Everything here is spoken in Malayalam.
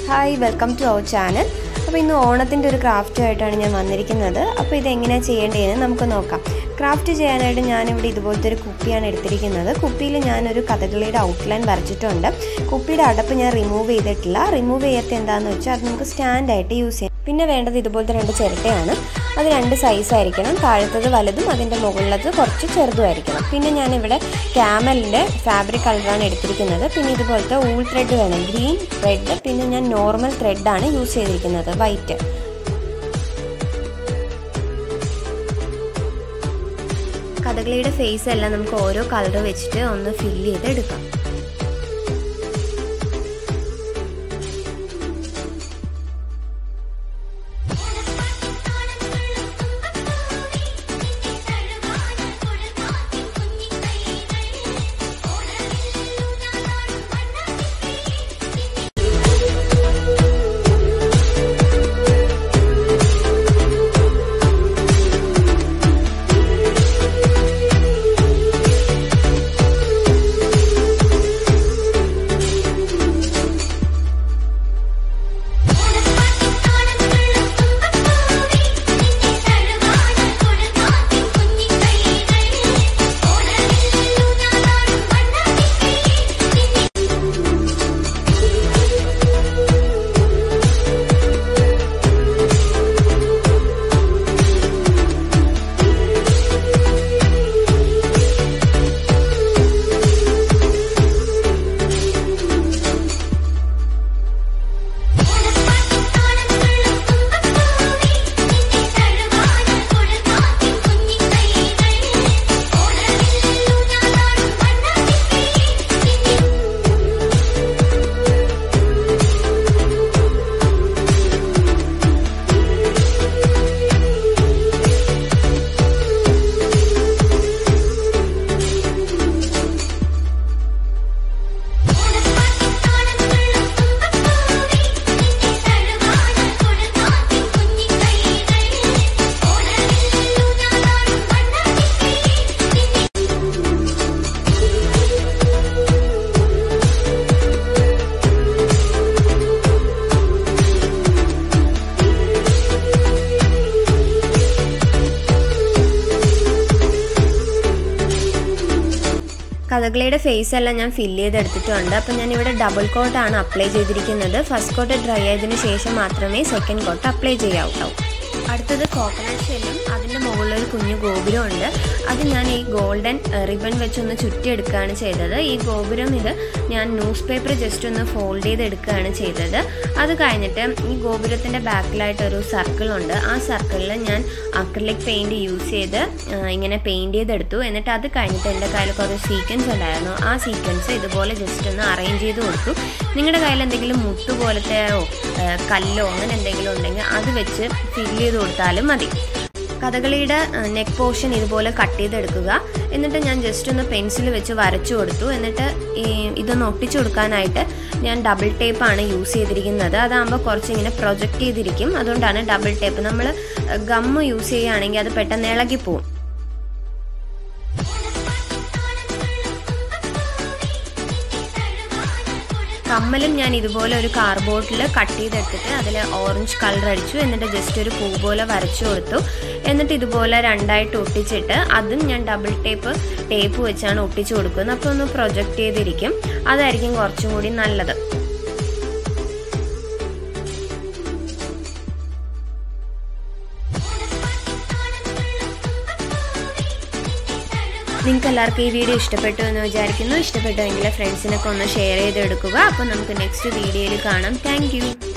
hi welcome to our channel അപ്പോൾ ഇന്ന് ഓണത്തിൻ്റെ ഒരു ക്രാഫ്റ്റുമായിട്ടാണ് ഞാൻ വന്നിരിക്കുന്നത് അപ്പോൾ ഇത് എങ്ങനെയാണ് ചെയ്യേണ്ടതെന്ന് നമുക്ക് നോക്കാം ക്രാഫ്റ്റ് ചെയ്യാനായിട്ട് ഞാനിവിടെ ഇതുപോലത്തെ ഒരു കുപ്പിയാണ് എടുത്തിരിക്കുന്നത് കുപ്പിയിൽ ഞാനൊരു കഥകളിയുടെ ഔട്ട്ലൈൻ വരച്ചിട്ടുണ്ട് കുപ്പിയുടെ അടപ്പ് ഞാൻ റിമൂവ് ചെയ്തിട്ടില്ല റിമൂവ് ചെയ്യാത്ത എന്താണെന്ന് വെച്ചാൽ അത് നമുക്ക് സ്റ്റാൻഡായിട്ട് യൂസ് ചെയ്യാം പിന്നെ വേണ്ടത് ഇതുപോലത്തെ രണ്ട് ചിരട്ടയാണ് അത് രണ്ട് സൈസ് ആയിരിക്കണം താഴത്തത് വലുതും അതിൻ്റെ മുകളിലത് കുറച്ച് ചെറുതുമായിരിക്കണം പിന്നെ ഞാനിവിടെ ക്യാമലിൻ്റെ ഫാബ്രിക് കളറാണ് എടുത്തിരിക്കുന്നത് പിന്നെ ഇതുപോലത്തെ ഊൾ ത്രെഡ് വേണം ഗ്രീൻ റെഡ് പിന്നെ ഞാൻ നോർമൽ ത്രെഡാണ് യൂസ് ചെയ്തിരിക്കുന്നത് വൈറ്റ് കഥകളിയുടെ ഫേസ് എല്ലാം നമുക്ക് ഓരോ കളർ വെച്ചിട്ട് ഒന്ന് ഫില്ല് ചെയ്ത് എടുക്കാം കഥകളിയുടെ ഫേസ് എല്ലാം ഞാൻ ഫില്ല് ചെയ്തെടുത്തിട്ടുണ്ട് അപ്പം ഞാൻ ഇവിടെ ഡബിൾ കോട്ടാണ് അപ്ലൈ ചെയ്തിരിക്കുന്നത് ഫസ്റ്റ് കോട്ട് ഡ്രൈ ആയതിനു ശേഷം മാത്രമേ സെക്കൻഡ് കോട്ട് അപ്ലൈ ചെയ്യാവൂ അടുത്തത് കോക്കനട്ട് ഷെല്ലും അതിൻ്റെ മുകളിൽ ഒരു കുഞ്ഞു ഗോപുരം ഉണ്ട് അത് ഞാൻ ഈ ഗോൾഡൻ റിബൺ വെച്ചൊന്ന് ചുറ്റിയെടുക്കുകയാണ് ചെയ്തത് ഈ ഗോപുരം ഇത് ഞാൻ ന്യൂസ് പേപ്പർ ജസ്റ്റ് ഒന്ന് ഫോൾഡ് ചെയ്ത് എടുക്കുകയാണ് ചെയ്തത് അത് കഴിഞ്ഞിട്ട് ഈ ഗോപുരത്തിൻ്റെ ബാക്കിലായിട്ട് ഒരു സർക്കിൾ ഉണ്ട് ആ സർക്കിളിൽ ഞാൻ അക്രലിക് പെയിൻറ് യൂസ് ചെയ്ത് ഇങ്ങനെ പെയിൻറ് ചെയ്തെടുത്തു എന്നിട്ട് അത് കഴിഞ്ഞിട്ട് എൻ്റെ കയ്യിൽ കുറേ സീക്വൻസ് ഉണ്ടായിരുന്നു ആ സീക്വൻസ് ഇതുപോലെ ജസ്റ്റ് ഒന്ന് അറേഞ്ച് ചെയ്ത് കൊടുത്തു നിങ്ങളുടെ കയ്യിൽ എന്തെങ്കിലും മുത്ത് പോലത്തെയോ കല്ലോ അങ്ങനെ എന്തെങ്കിലും ഉണ്ടെങ്കിൽ അത് വെച്ച് ഫില്ല് ചെയ്ത് കൊടുത്താലും മതി കഥകളിയുടെ നെക്ക് പോർഷൻ ഇതുപോലെ കട്ട് ചെയ്തെടുക്കുക എന്നിട്ട് ഞാൻ ജസ്റ്റ് ഒന്ന് പെൻസിൽ വെച്ച് വരച്ചു കൊടുത്തു എന്നിട്ട് ഈ ഇതൊന്ന് ഒട്ടിച്ചു കൊടുക്കാനായിട്ട് ഞാൻ ഡബിൾ ടേപ്പാണ് യൂസ് ചെയ്തിരിക്കുന്നത് അതാകുമ്പോൾ കുറച്ചിങ്ങനെ പ്രൊജക്റ്റ് ചെയ്തിരിക്കും അതുകൊണ്ടാണ് ഡബിൾ ടേപ്പ് നമ്മൾ ഗമ്മ് യൂസ് ചെയ്യുകയാണെങ്കിൽ അത് പെട്ടെന്ന് ഇളകിപ്പോവും കമ്മലും ഞാൻ ഇതുപോലെ ഒരു കാർബോർഡിൽ കട്ട് ചെയ്തെടുത്തിട്ട് അതിൽ ഓറഞ്ച് കളർ അടിച്ചു എന്നിട്ട് ജസ്റ്റ് ഒരു പൂ പോലെ വരച്ചു കൊടുത്തു എന്നിട്ട് ഇതുപോലെ രണ്ടായിട്ട് ഒട്ടിച്ചിട്ട് അതും ഞാൻ ഡബിൾ ടേപ്പ് ടേപ്പ് വെച്ചാണ് ഒട്ടിച്ചു കൊടുക്കുന്നത് അപ്പോൾ ഒന്ന് പ്രൊജക്റ്റ് ചെയ്തിരിക്കും അതായിരിക്കും കുറച്ചും കൂടി നല്ലത് നിങ്ങൾക്ക് എല്ലാവർക്കും ഈ വീഡിയോ ഇഷ്ടപ്പെട്ടു എന്ന് വിചാരിക്കുന്നു ഇഷ്ടപ്പെട്ടുവെങ്കിൽ ഫ്രണ്ട്സിനൊക്കെ ഒന്ന് ഷെയർ ചെയ്തെടുക്കുക അപ്പോൾ നമുക്ക് നെക്സ്റ്റ് വീഡിയോയിൽ കാണാം താങ്ക്